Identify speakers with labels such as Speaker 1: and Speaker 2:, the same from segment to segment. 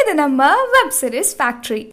Speaker 1: இது நம்ம web series factory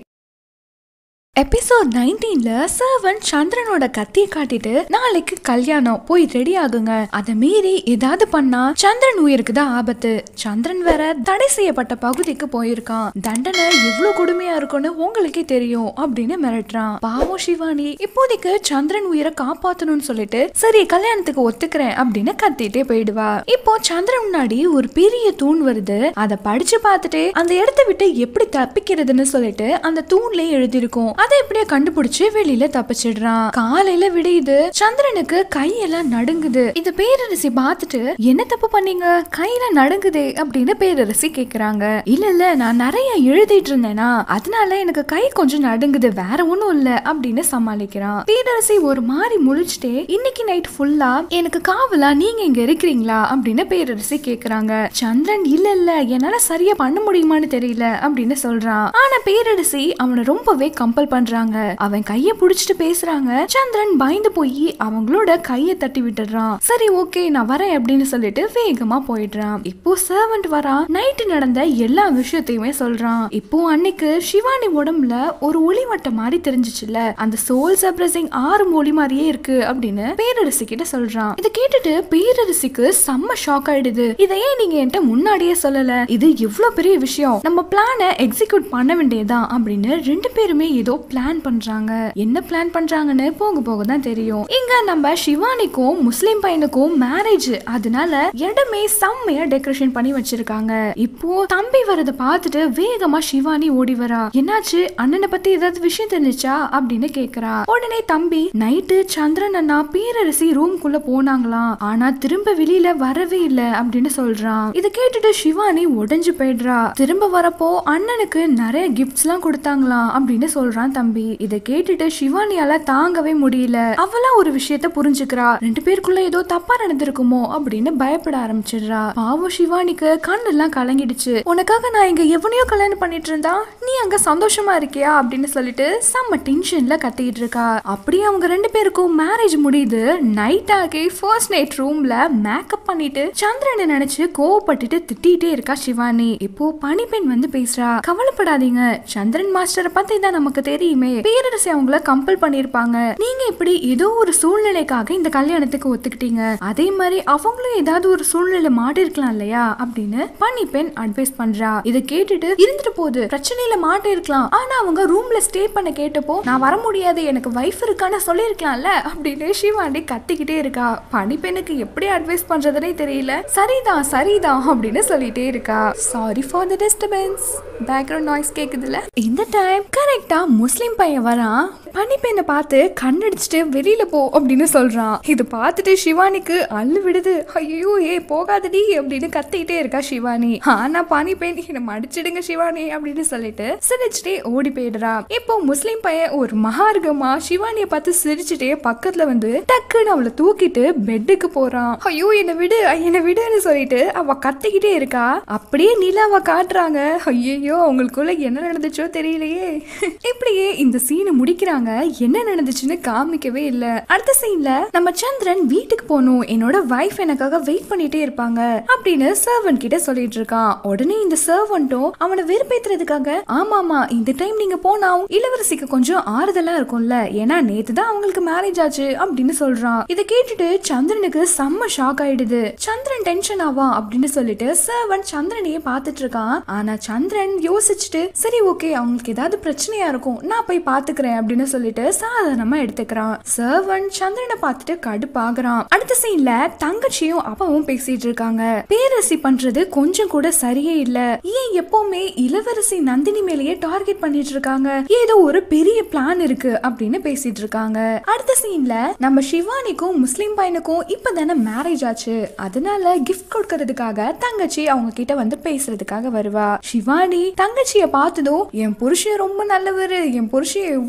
Speaker 1: episode நைன்டீன்ல சர்வன் சந்திரனோட கத்தியை காட்டிட்டு நாளைக்கு கல்யாணம் போய் ரெடி ஆகுங்க அதை மீறி ஏதாவது பண்ணா சந்திரன் உயிருக்கு தான் ஆபத்து சந்திரன் வேற தடை செய்யப்பட்ட பகுதிக்கு போயிருக்கான் தண்டனை எவ்வளவு கொடுமையா இருக்கும்னு உங்களுக்கே தெரியும் அப்படின்னு மிரட்டுறான் பாவம் சிவானி இப்போதைக்கு சந்திரன் உயிரை காப்பாத்தணும்னு சொல்லிட்டு சரி கல்யாணத்துக்கு ஒத்துக்கிறேன் அப்படின்னு கத்திட்டே போயிடுவா இப்போ சந்திரன் முன்னாடி ஒரு பெரிய தூண் வருது அதை படிச்சு பார்த்துட்டு அந்த இடத்த விட்டு எப்படி தப்பிக்கிறதுன்னு சொல்லிட்டு அந்த தூண்லயே எழுதியிருக்கும் அதை எப்படியே கண்டுபிடிச்சு வெளியில தப்பிச்சிடுறான் காலையில விடியுது சந்திரனுக்கு கையெல்லாம் நடுங்குது இது பேரரசி பார்த்துட்டு என்ன தப்பு பண்ணீங்க கையில நடுங்குதே அப்படின்னு பேரரசி கேக்குறாங்க இல்ல இல்ல நான் நிறைய எழுதிட்டு இருந்தேனா அதனால எனக்கு கை கொஞ்சம் நடுங்குது வேற ஒண்ணும் இல்ல அப்படின்னு சமாளிக்கிறான் பேரரசி ஒரு மாதிரி முழிச்சிட்டே இன்னைக்கு நைட் ஃபுல்லா எனக்கு காவலா நீங்க இங்க இருக்கிறீங்களா அப்படின்னு பேரரசி கேக்குறாங்க சந்திரன் இல்ல இல்ல என்னால சரியா பண்ண முடியுமான்னு தெரியல அப்படின்னு சொல்றான் ஆனா பேரரசி அவனை ரொம்பவே கம்பல் பண்றாங்க அவன் கைய புடிச்சிட்டு பேசுறாங்க சந்திரன் பயந்து போய் அவங்களோட கைய தட்டி விட்டுறான் சரி ஓகே நான் வரேன் அப்படின்னு சொல்லிட்டு வேகமா போயிடுறான் இப்போ சர்வன்ட் வரான் நைட்டு நடந்த எல்லா விஷயத்தையுமே சொல்றான் இப்போ அன்னைக்கு சிவானி உடம்புல ஒரு ஒளிவட்ட மாதிரி தெரிஞ்சிச்சுல அந்த சோல் சப்ரசிங் ஆறு மொழி மாதிரியே இருக்கு அப்படின்னு பேரரசி கிட்ட சொல்றான் இதை கேட்டுட்டு பேரரசிக்கு செம்ம ஷாக் ஆயிடுது இதை ஏன் நீங்க என்கிட்ட முன்னாடியே சொல்லல இது எவ்வளவு பெரிய விஷயம் நம்ம பிளானை எக்ஸிக்யூட் பண்ண வேண்டியதுதான் அப்படின்னு ரெண்டு பேருமே ஏதோ பிளான் பண்றாங்க என்ன பிளான் பண்றாங்கன்னு போக போக தான் தெரியும் இங்க நம்ம சிவானிக்கும் முஸ்லிம் பையனுக்கும் மேரேஜ் அதனால இடமே செம்மையா டெக்கரேஷன் பண்ணி வச்சிருக்காங்க இப்போ தம்பி வரத பார்த்துட்டு வேகமா சிவானி ஓடி வரா என்னாச்சு அண்ணனை பத்தி ஏதாவது விஷயம் தெரிஞ்சுச்சா அப்படின்னு கேக்குறா உடனே தம்பி நைட்டு சந்திரன் அண்ணா பேரரசி ரூம்குள்ள போனாங்களாம் ஆனா திரும்ப வெளியில வரவே இல்ல அப்படின்னு சொல்றான் இதை கேட்டுட்டு சிவானி உடைஞ்சு போயிடுறா திரும்ப வரப்போ அண்ணனுக்கு நிறைய கிஃப்ட்ஸ் எல்லாம் கொடுத்தாங்களாம் அப்படின்னு சொல்றான் தம்பி இதை கேட்டுட்டு சிவானியால தாங்கவே முடியல அவளா ஒரு விஷயத்த புரிஞ்சுக்கிறா ரெண்டு பேருக்குள்ள ஏதோ தப்பா நடந்திருக்குமோ அப்படின்னு பயப்பட ஆரம்பிச்சிடுறா பாவம் சிவானிக்கு கண்ணெல்லாம் கலங்கிடுச்சு உனக்காக நான் இங்க எவனையோ கல்யாணம் பண்ணிட்டு இருந்தா நீ அங்க சந்தோஷமா இருக்கியா அப்படின்னு சொல்லிட்டு செம்ம டென்ஷன்ல கத்திட்டு இருக்கா அப்படியே அவங்க ரெண்டு பேருக்கும் மேரேஜ் முடியுது நைட் ஆகி ஃபர்ஸ்ட் நைட் ரூம்ல மேக்கப் பண்ணிட்டு சந்திரனை நினைச்சு கோவப்பட்டுட்டு திட்டிட்டே இருக்கா சிவானி இப்போ பனிப்பெண் வந்து பேசுறா கவலைப்படாதீங்க சந்திரன் மாஸ்டரை பத்தி தான் நமக்கு தெரியுமே பேரரசி அவங்கள கம்பல் பண்ணிருப்பாங்க நீங்க இப்படி ஏதோ ஒரு சூழ்நிலைக்காக இந்த கல்யாணத்துக்கு ஒத்துக்கிட்டீங்க அதே மாதிரி அவங்களும் ஏதாவது ஒரு சூழ்நிலை மாட்டி இருக்கலாம் இல்லையா அப்படின்னு பனிப்பெண் அட்வைஸ் பண்றா இதை கேட்டுட்டு இருந்துட்டு போகுது பிரச்சனையில மாட்டி இருக்கலாம் ஆனா அவங்க ரூம்ல ஸ்டே பண்ண கேட்டப்போ நான் வர முடியாது எனக்கு வைஃப் இருக்கான்னு சொல்லியிருக்கலாம்ல அப்படின்னு சிவாண்டி கத்திக்கிட்டே இருக்கா பனிப்பெண்ணுக்கு எப்படி அட்வைஸ் பண்றதுனே தெரியல சரிதான் சரிதான் அப்படின்னு சொல்லிட்டே இருக்கா sorry for the disturbance background noise கேக்குதுல இந்த டைம் கரெக்டா முஸ்லிம் பையன் வரான் பனிப்பெண்ணை பார்த்து கண்ணடிச்சிட்டு வெளியில போ அப்படின்னு சொல்றான் இது பார்த்துட்டு சிவானிக்கு அள்ளு விடுது ஐயோ ஏ போகாதடி அப்படின்னு கத்திக்கிட்டே இருக்கா சிவானி ஆனா பனிப்பெண் என்னை மடிச்சிடுங்க சிவானி அப்படின்னு சொல்லிட்டு சிரிச்சுட்டே ஓடி போயிடுறா இப்போ முஸ்லிம் பையன் ஒரு மகார்கமா சிவானிய பார்த்து சிரிச்சுட்டே பக்கத்துல வந்து டக்குன்னு அவளை தூக்கிட்டு பெட்டுக்கு போறான் ஐயோ என்னை விடு என்னை விடுன்னு சொல்லிட்டு அவ கத்திக்கிட்டே இருக்கா அப்படியே நிலாவை காட்டுறாங்க ஐயோ அவங்களுக்குள்ள என்ன நடந்துச்சோ தெரியலையே இப்படியே இந்த சீனை முடிக்கிறாங்க என்ன நடந்துச்சுன்னு காமிக்கவே இல்ல அடுத்த சீன்ல நம்ம சந்திரன் வீட்டுக்கு போகணும் என்னோட வைஃப் எனக்காக வெயிட் பண்ணிட்டே இருப்பாங்க அப்படின்னு சர்வன் கிட்ட சொல்லிட்டு இருக்கான் உடனே இந்த சர்வன்ட்டும் அவனை வெறுப்பேத்துறதுக்காக ஆமாமா இந்த டைம் நீங்க போனா இளவரசிக்கு கொஞ்சம் ஆறுதலா இருக்கும்ல ஏன்னா நேத்து தான் அவங்களுக்கு மேரேஜ் ஆச்சு அப்படின்னு சொல்றான் இதை கேட்டுட்டு சந்திரனுக்கு செம்ம ஷாக் ஆயிடுது சந்திரன் டென்ஷன் ஆவா அப்படின்னு சொல்லிட்டு சர்வன் சந்திரனையே பார்த்துட்டு இருக்கான் ஆனா சந்திரன் யோசிச்சுட்டு சரி ஓகே அவங்களுக்கு ஏதாவது பிரச்சனையா இருக்கும் நான் போய் பாத்துக்கிறேன் அப்படின்னு சொல்லிட்டு சாதாரணமா எடுத்துக்கிறான் சர்வன் சந்திரனை பார்த்துட்டு கடுப்பாகிறான் அடுத்த சீன்ல தங்கச்சியும் அப்பாவும் பேசிட்டு இருக்காங்க பேரரசி பண்றது கொஞ்சம் கூட சரியே இல்ல ஏன் எப்பவுமே இளவரசி நந்தினி மேலேயே டார்கெட் பண்ணிட்டு இருக்காங்க ஏதோ ஒரு பெரிய பிளான் இருக்கு அப்படின்னு பேசிட்டு இருக்காங்க அடுத்த சீன்ல நம்ம சிவானிக்கும் முஸ்லிம் பையனுக்கும் இப்பதானே மேரேஜ் ஆச்சு அதனால கிஃப்ட் கொடுக்கறதுக்காக தங்கச்சி அவங்க கிட்ட வந்து பேசுறதுக்காக வருவா சிவானி தங்கச்சிய பார்த்ததும் என் புருஷன் ரொம்ப நல்லவரு என் புருஷன் எவ்வளோ பெரிய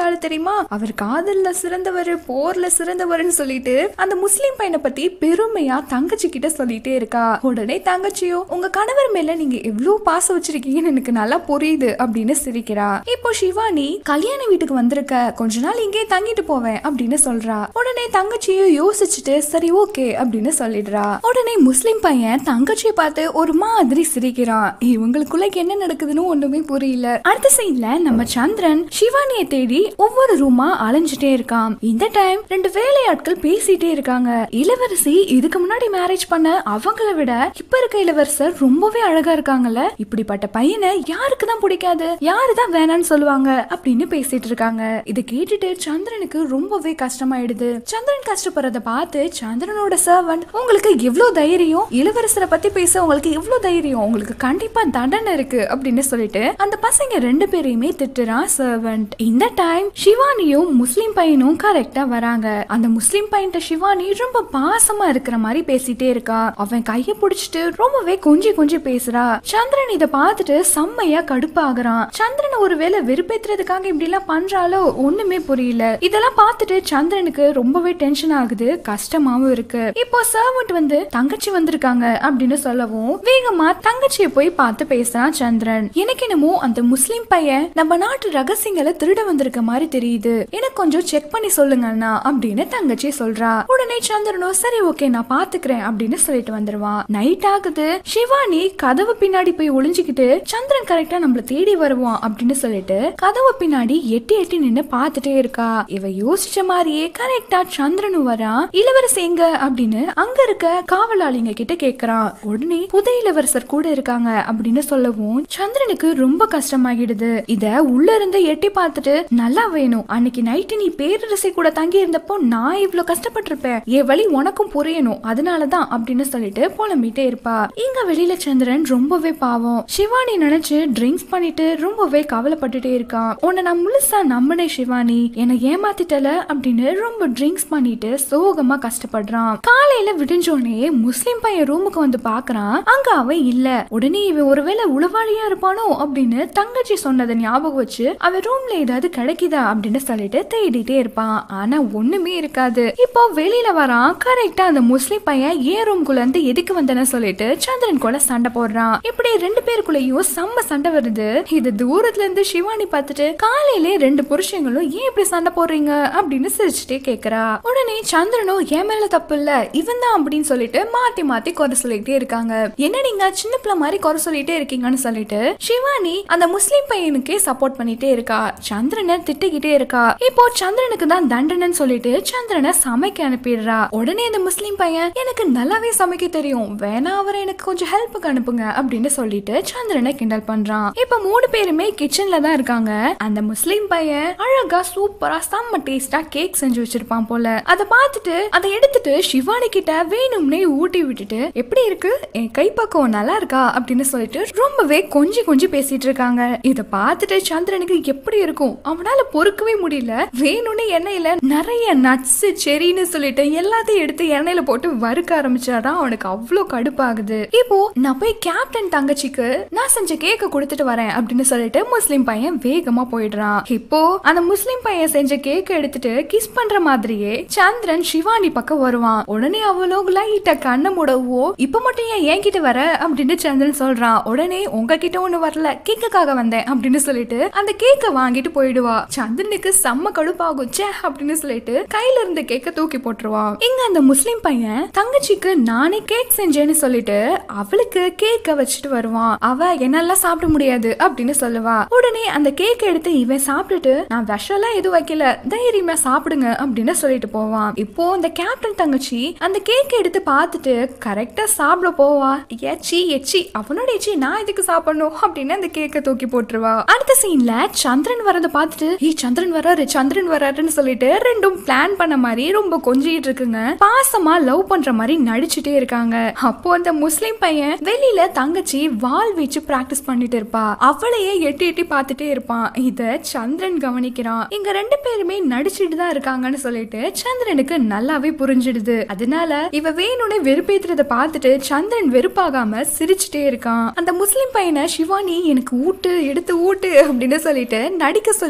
Speaker 1: ஆளு தெரியுமா அவர் காதல்ல சிறந்தவர் போர்ல சிறந்தவர்னு சொல்லிட்டு அந்த முஸ்லீம் பையனை பத்தி பெருமையா தங்கச்சி கிட்ட சொல்லிட்டே இருக்கா உடனே தங்கச்சியோ உங்க கணவர் மேல நீங்க எவ்வளவு பாசம் வச்சிருக்கீங்கன்னு எனக்கு நல்லா புரியுது அப்படின்னு சிரிக்கிறா இப்போ சிவானி கல்யாண வீட்டுக்கு வந்திருக்க கொஞ்ச நாள் இங்கே தங்கிட்டு போவேன் அப்படின்னு சொல்றா உடனே தங்கச்சியும் யோசிச்சுட்டு சரி ஓகே அப்படின்னு சொல்லிடுறா உடனே முஸ்லிம் பையன் தங்கச்சியை பார்த்து ஒரு மாதிரி சிரிக்கிறான் இவங்களுக்குள்ள என்ன நடக்குதுன்னு ஒண்ணுமே புரியல அடுத்த சைட்ல நம்ம சந்திரன் சிவானியை தேடி ஒவ்வொரு ரூமா அலைஞ்சிட்டே இருக்கான் இந்த டைம் ரெண்டு வேலையாட்கள் பேசிட்டே இருக்காங்க இளவரசி இதுக்கு முன்னாடி மேரேஜ் பண்ண அவங்கள விட இப்ப இருக்க இளவரசர் ரொம்பவே அழகா இருக்காங்கல்ல இப்படிப்பட்ட பையனை யாருக்கு தான் பிடிக்காது யாரு தான் வேணாம்னு சொல்லுவாங்க அப்படின்னு பேசிட்டு இருக்காங்க இதை கேட்டுட்டு சந்திரனுக்கு ரொம்பவே கஷ்டமாயிடுது சந்திரன் கஷ்டப்படுறத பார்த்து சந்திரனோட சர்வன்ட் உங்களுக்கு எவ்வளவு தைரியம் இளவரசரை பத்தி பேச உங்களுக்கு எவ்வளவு தைரியம் உங்களுக்கு கண்டிப்பா தண்டனை இருக்கு அப்படின்னு சொல்லிட்டு அந்த பசங்க ரெண்டு பேரையுமே திட்டுறான் சர்வன்ட் இந்த டைம் சிவானியும் முஸ்லிம் பையனும் கரெக்டா வராங்க அந்த முஸ்லிம் பையன்ட்ட சிவானி ரொம்ப பாசமா இருக்கிற மாதிரி பேசிட்டே இருக்கா அவன் கைய பிடிச்சிட்டு ரொம்பவே கொஞ்சி கொஞ்சி பேசுறா சந்திரன் இத பார்த்துட்டு செம்மையா கடுப்பாகிறான் சந்திரன் ஒருவேளை வெறுப்பேத்துறதுக்காக இப்படி எல்லாம் பண்றாலோ ஒண்ணுமே புரியல இதெல்லாம் பார்த்துட்டு சந்திரனுக்கு ரொம்பவே டென்ஷன் ஆகுது கஷ்டமாவும் இருக்கு இப்போ சர்வன்ட் வந்து தங்கச்சி வந்திருக்காங்க அப்படின்னு சொல்லவும் வேகமா தங்கச்சியை போய் பார்த்து பேசுறான் சந்திரன் எனக்கு என்னமோ அந்த முஸ்லிம் பையன் நம்ம நாட்டு ரகசியங்களை திருட வந்திருக்க மாதிரி தெரியுது எனக்கு கொஞ்சம் செக் பண்ணி சொல்லுங்க அண்ணா அப்படின்னு தங்கச்சி சொல்றா உடனே சந்திரனோ சரி ஓகே நான் பாத்துக்கிறேன் அப்படின்னு சொல்லிட்டு வந்துருவான் நைட் ஆகுது சிவானி கதவு பின்னாடி போய் ஒளிஞ்சுக்கிட்டு சந்திரன் கரெக்டா நம்மள தேடி வருவான் அப்படின்னு சொல்லிட்டு கதவு பின்னாடி எட்டி எட்டி நின்னு பார்த்துட்டே இருக்கா இவ யோசிச்ச மாதிரியே கரெக்டா சந்திரனும் வரான் இளவரசி எங்க அப்படின்னு அங்க இருக்க காவலாளிங்க கிட்ட கேக்குறான் உடனே புது இளவரசர் கூட இருக்காங்க அப்படின்னு சொல்லவும் சந்திரனுக்கு ரொம்ப கஷ்டமாகிடுது இத உள்ள இருந்து எட்டி பார்த்துட்டு நல்லா வேணும் அன்னைக்கு நைட்டு நீ பேரரசி கூட தங்கி இருந்தப்போ நான் இவ்வளவு கஷ்டப்பட்டிருப்பேன் என் வழி உனக்கும் புரியணும் அதனாலதான் அப்படின்னு சொல்லிட்டு புலம்பிட்டே இருப்பா இங்க வெளியில சந்திரன் ரொம்பவே பாவம் சிவானி நினைச்சு ட்ரிங்க்ஸ் பண்ணிட்டு ரொம்பவே கவலைப்பட்டுட்டே இருக்கான் உன்னை நான் முழுசா நம்பினேன் சிவானி என்னை ஏமாத்திட்டல அப்படின்னு ரொம்ப ட்ரிங்க்ஸ் பண்ணிட்டு சோகமா கஷ்டப்படுறான் காலையில விடிஞ்சோடனே முஸ்லிம் பையன் ரூமுக்கு வந்து பாக்குறான் அங்க அவன் இல்ல உடனே இவன் ஒருவேளை உளவாளியா இருப்பானோ அப்படின்னு தங்கச்சி சொன்னதை ஞாபகம் வச்சு அவன் ரூம்ல ஏதாவது கிடைக்குதா அப்படின்னு சொல்லிட்டு தேடிட்டே இருப்பான் ஆனா ஒண்ணுமே இருக்காது இப்போ வெளியில வரான் கரெக்டா அந்த முஸ்லிம் பையன் ஏன் ரூம்குள்ள இருந்து எதுக்கு வந்தேன்னு சொல்லிட்டு சந்திரன் கூட சண்டை போடுறான் இப்படி ரெண்டு பேருக்குள்ளேயும் செம்ம சண்டை வருது இது தூரத்துல இருந்து சிவானி பார்த்துட்டு காலையிலே ரெண்டு புருஷங்களும் ஏன் இப்படி சண்டை போடுறீங்க அப்படின்னு சிரிச்சுட்டே கேக்குறா உடனே சந்திரனும் என் மேல தப்பு இல்ல இவன் தான் அப்படின்னு சொல்லிட்டு மாத்தி மாத்தி குறை சொல்லிட்டே இருக்காங்க என்ன நீங்க சின்ன பிள்ளை மாதிரி குறை சொல்லிட்டே இருக்கீங்கன்னு சொல்லிட்டு சிவானி அந்த முஸ்லிம் பையனுக்கே சப்போர்ட் பண்ணிட்டே இருக்கா சந்திரனை திட்டிக்கிட்டே இருக்கா இப்போ சந்திரனுக்கு தான் தண்டனைன்னு சொல்லிட்டு சந்திரனை சமைக்க அனுப்பிடுறா உடனே அந்த முஸ்லிம் பையன் எனக்கு நல்லாவே சமைக்க தெரியும் வேணா அவரை எனக்கு கொஞ்சம் ஹெல்ப்புக்கு அனுப்புங்க அப்படின்னு சொல்லிட்டு சந்திரனை கிண்டல் பண்றான் இப்ப மூணு பேருமே கிச்சன்ல தான் இருக்காங்க அந்த முஸ்லிம் பையன் அழகா சூப்பரா செம்ம டேஸ்டா கேக் செஞ்சு வச்சிருப்பான் போல அதை பார்த்துட்டு அதை எடுத்துட்டு சிவானி கிட்ட வேணும்னே ஊட்டி விட்டுட்டு எப்படி இருக்கு என் கைப்பக்குவம் நல்லா இருக்கா அப்படின்னு சொல்லிட்டு ரொம்பவே கொஞ்சி கொஞ்சி பேசிட்டு இருக்காங்க இத பார்த்துட்டு சந்திரனுக்கு எப்படி இருக்கும் அவனால பொறுக்கவே முடியல வேணும்னு எண்ணெயில நிறைய நட்ஸ் செரின்னு சொல்லிட்டு எல்லாத்தையும் எடுத்து எண்ணெயில போட்டு வறுக்க ஆரம்பிச்சாதான் அவனுக்கு அவ்வளோ கடுப்பாகுது இப்போ நான் போய் கேப்டன் தங்கச்சிக்கு நான் செஞ்ச கேக்க கொடுத்துட்டு வரேன் அப்படின்னு சொல்லிட்டு முஸ்லிம் பையன் வேகமா போயிடுறான் இப்போ அந்த முஸ்லிம் பையன் செஞ்ச கேக்க எடுத்துட்டு கிஸ் பண்ற மாதிரியே சந்திரன் சிவானி பக்கம் வருவான் உடனே அவளோ லைட்டா கண்ணை மூடவோ இப்ப மட்டும் ஏன் என்கிட்ட வர அப்படின்னு சந்திரன் சொல்றான் உடனே உங்ககிட்ட ஒண்ணு வரல கேக்குக்காக வந்தேன் அப்படின்னு சொல்லிட்டு அந்த கேக்க வாங்கிட்டு போயிடுவா சந்திரனுக்கு செம்ம கடுப்பாகும் ச்சே அப்படின்னு சொல்லிட்டு கையில இருந்த கேக்க தூக்கி போட்டுருவான் இங்க அந்த முஸ்லிம் பையன் தங்கச்சிக்கு நானே கேக் செஞ்சேன்னு சொல்லிட்டு அவளுக்கு கேக்க வச்சுட்டு வருவான் அவ என்னெல்லாம் சாப்பிட முடியாது அப்படின்னு சொல்லுவா உடனே அந்த கேக் எடுத்து இவன் சாப்பிட்டுட்டு நான் விஷம்லாம் எதுவும் வைக்கல தைரியமா சாப்பிடுங்க அப்படின்னு சொல்லிட்டு போவான் இப்போ இந்த கேப்டன் தங்கச்சி அந்த கேக் எடுத்து பார்த்துட்டு கரெக்டா சாப்பிட போவா எச்சி எச்சி அவனோட எச்சி நான் எதுக்கு சாப்பிடணும் அப்படின்னு அந்த கேக்க தூக்கி போட்டுருவா அடுத்த சீன்ல சந்திரன் வரத பார்த்துட்டு ஏய் சந்திரன் வராரு சந்திரன் வராருன்னு சொல்லிட்டு ரெண்டும் பிளான் பண்ண மாதிரி ரொம்ப கொஞ்சிட்டு இருக்குங்க பாசமா லவ் பண்ற மாதிரி நடிச்சுட்டே இருக்காங்க அப்போ அந்த முஸ்லிம் பையன் வெளியில தங்கச்சி வால் வச்சு பிராக்டிஸ் பண்ணிட்டு இருப்பா அவளையே எட்டி எட்டி பார்த்துட்டே இருப்பான் இத சந்திரன் கவனிக்கிறான் இங்க ரெண்டு பேருமே நடிச்சிட்டு தான் இருக்காங்கன்னு சொல்லிட்டு சந்திரனுக்கு நல்லாவே புரிஞ்சிடுது அதனால இவ வேணும்னு வெறுப்பேத்துறத பார்த்துட்டு சந்திரன் வெறுப்பாகாம சிரிச்சுட்டே இருக்கான் அந்த முஸ்லிம் பையனை சிவானி எனக்கு ஊட்டு எடுத்து ஊட்டு அப்படின்னு சொல்லிட்டு நடிக்க சொல்லிட்டே இருப்பா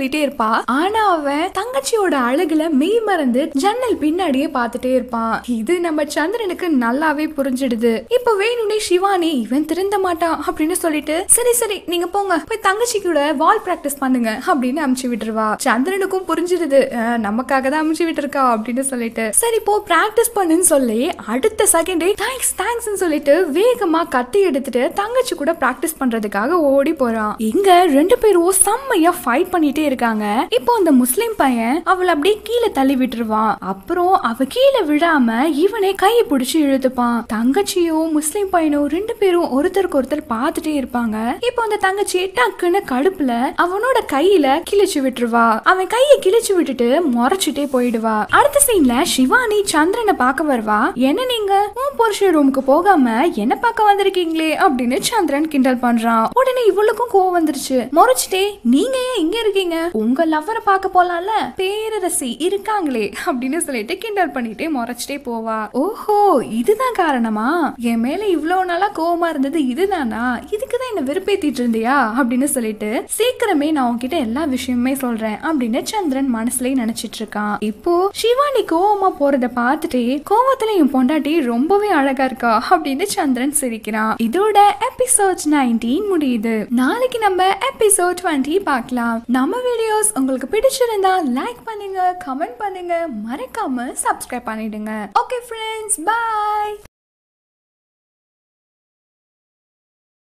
Speaker 1: ஆனா அவன் தங்கச்சியோட அழகுல மெய் மறந்து ஜன்னல் பின்னாடியே பார்த்துட்டே இருப்பான் இது நம்ம சந்திரனுக்கு நல்லாவே புரிஞ்சிடுது இப்ப வேணும்னே சிவானி இவன் திருந்த மாட்டான் அப்படின்னு சொல்லிட்டு சரி சரி நீங்க போங்க போய் தங்கச்சி கூட வால் பிராக்டிஸ் பண்ணுங்க அப்படின்னு அமுச்சு விட்டுருவா சந்திரனுக்கும் புரிஞ்சிடுது அஹ், நமக்காக தான் அமுச்சு விட்டுருக்கா அப்படின்னு சொல்லிட்டு சரி போ பிராக்டிஸ் பண்ணுன்னு சொல்லி அடுத்த செகண்டே தேங்க்ஸ் தேங்க்ஸ்னு சொல்லிட்டு வேகமா கத்தி எடுத்துட்டு தங்கச்சி கூட பிராக்டிஸ் பண்றதுக்காக ஓடி போறான் இங்க ரெண்டு பேரும் செம்மையா ஃபைட் பண்ணிட்டே இருக்காங்க இப்போ அந்த முஸ்லிம் பையன் அவளை அப்படியே கீழே தள்ளி விட்டுருவான் அப்புறம் அவ கீழே விழாம இவனே கையை பிடிச்சு இழுத்துப்பான் தங்கச்சியும் முஸ்லிம் பையனும் ரெண்டு பேரும் ஒருத்தருக்கு ஒருத்தர் பார்த்துட்டே இருப்பாங்க இப்போ அந்த தங்கச்சி டக்குன்னு கடுப்புல அவனோட கையில கிழிச்சு விட்டுருவா அவன் கையை கிழிச்சு விட்டுட்டு முறைச்சிட்டே போயிடுவா அடுத்த சீன்ல சிவானி சந்திரனை பார்க்க வருவா என்ன நீங்க உன் புருஷன் ரூமுக்கு போகாம என்ன பார்க்க வந்திருக்கீங்களே அப்படின்னு சந்திரன் கிண்டல் பண்றான் உடனே இவளுக்கும் கோவம் வந்துருச்சு முறைச்சிட்டே நீங்க ஏன் இங்க இருக்கீங்க உங்க லவ்வரை பார்க்க போலாம்ல பேரரசி இருக்காங்களே அப்படின்னு சொல்லிட்டு கிண்டல் பண்ணிட்டே முறைச்சிட்டே போவா ஓஹோ இதுதான் காரணமா என் மேல இவ்வளவு நாளா கோவமா இருந்தது இதுதானா இதுக்குதான் என்ன வெறுப்பேத்திட்டு இருந்தியா அப்படின்னு சொல்லிட்டு சீக்கிரமே நான் உன்கிட்ட எல்லா விஷயமுமே சொல்றேன் அப்படின்னு சந்திரன் மனசுலயே நினைச்சிட்டு இருக்கான் இப்போ சிவானி கோவமா போறத பார்த்துட்டு கோவத்துல என் பொண்டாட்டி ரொம்பவே அழகா இருக்கா அப்படின்னு சந்திரன் சிரிக்கிறான் இதோட எபிசோட் 19 முடியுது நாளைக்கு நம்ம எபிசோட் 20 பார்க்கலாம் நம்ம வீடியோஸ் உங்களுக்கு பிடிச்சிருந்தா லைக் பண்ணுங்க கமெண்ட் பண்ணுங்க மறக்காம சப்ஸ்கிரைப் பண்ணிடுங்க ஓகே ஃப்ரெண்ட்ஸ் பை